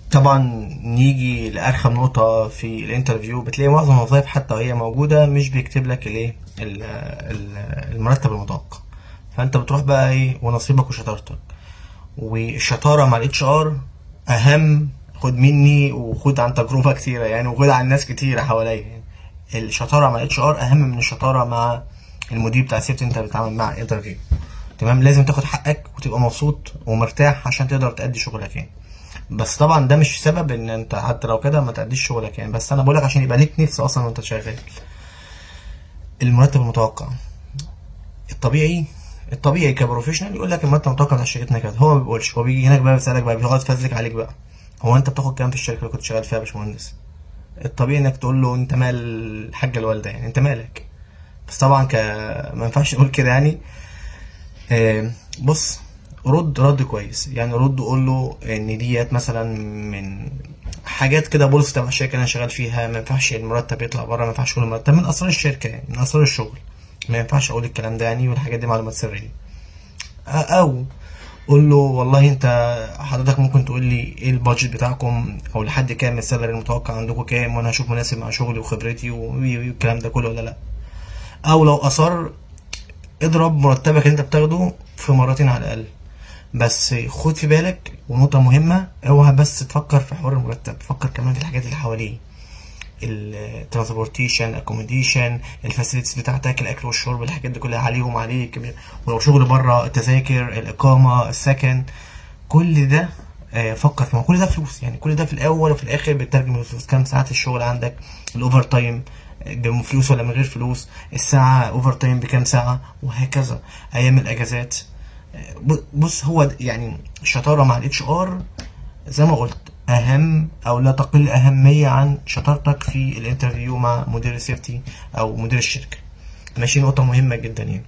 طبعا نيجي لارخم نقطه في الانترفيو بتلاقي معظم الوظائف حتى وهي موجوده مش بيكتب لك الايه ال- ال- المرتب المتوقع فانت بتروح بقى ايه ونصيبك وشطارتك والشطاره مع الاتش ار اهم خد مني وخد عن تجربه كتيره يعني وخد عن ناس كتيره حواليا يعني الشطاره مع الاتش ار اهم من الشطاره مع المدير بتاع السيفتي انت بتتعامل مع انترفيو تمام لازم تاخد حقك وتبقى مبسوط ومرتاح عشان تقدر تأدي شغلك يعني بس طبعا ده مش سبب ان انت حتى لو كده ما تأديش شغلك يعني بس انا بقولك عشان يبقى ليك نفس اصلا وانت شغال المرتب المتوقع الطبيعي الطبيعي كبروفيشنال يقول لك المرتب المتوقع بتاع شركتنا كذا هو ما بيقولش هو بيجي هناك بقى بيسألك بقى بيقعد يفزلك عليك بقى هو انت بتاخد كام في الشركه اللي كنت شغال فيها يا باشمهندس الطبيعي انك تقول له انت مال الحاجه الوالده يعني انت مالك بس طبعا ك ما ينفعش نقول كده يعني آه، بص رد رد كويس يعني رد قول له ان ديت مثلا من حاجات كده بولس تبع الشركه اللي انا شغال فيها ما ينفعش المرتب يطلع بره ما ينفعش اقول المرتب من اسرار الشركه يعني من اسرار الشغل ما ينفعش اقول الكلام ده يعني والحاجات دي معلومات سريه او قول له والله انت حضرتك ممكن تقول لي ايه البادجت بتاعكم او لحد كام السالري المتوقع عندكم كام وانا هشوف مناسب مع شغلي وخبرتي والكلام ده كله ولا لا او لو اصر اضرب مرتبك اللي انت بتاخده في مرتين على الاقل بس خد في بالك ونقطة مهمة اوعى بس تفكر في حوار المرتب فكر كمان في الحاجات اللي حواليه الترانسبورتيشن اكوموديشن الفاسيلتيز بتاعتك الاكل والشرب الحاجات دي كلها عليهم عليك ولو شغل بره التذاكر الاقامه السكن كل ده آه، فكر فيه كل ده فلوس يعني كل ده في الاول وفي الاخر بتترجم الفلوس كام ساعات الشغل عندك الاوفر تايم بفلوس ولا من غير فلوس الساعه اوفر تايم بكام ساعه وهكذا ايام الاجازات آه، ب- بص هو د- يعني الشطاره مع الاتش ار زي ما قلت اهم او لا تقل اهميه عن شطارتك في الانترفيو مع مدير السيفتي او مدير الشركه ماشي نقطه مهمه جدا يعني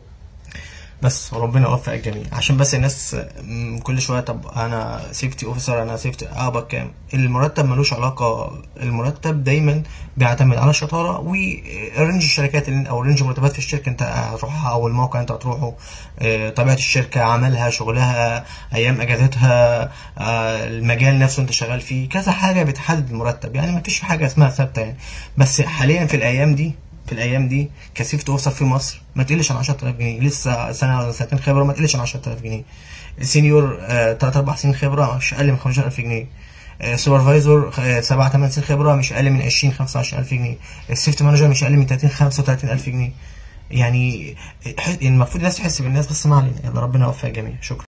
بس وربنا يوفق الجميع عشان بس الناس م، كل شويه طب انا سيفتي اوفيسر انا سيفتي اقبض كام المرتب ملوش علاقه المرتب دايما بيعتمد على الشطاره ورينج الشركات اللي او رينج المرتبات في الشركه انت هتروحها او الموقع انت هتروحه آه، طبيعه الشركه عملها شغلها ايام اجازتها آه، المجال نفسه انت شغال فيه كذا حاجه بتحدد المرتب يعني مفيش حاجه اسمها ثابته يعني بس حاليا في الايام دي في الايام دي كسيف توصل في مصر ما تقلش عن 10000 جنيه لسه سنه ولا سنتين خبره ما تقلش عن 10000 جنيه السينيور 3 4 سنين خبره مش اقل من 15000 جنيه سوبرفايزر 7 8 سنين خبره مش اقل من 20 25000 جنيه السيفتي مانجر مش اقل من 30 35000 جنيه يعني ح- المفروض الناس تحس بالناس بس ما علينا يلا ربنا يوفق الجميع شكرا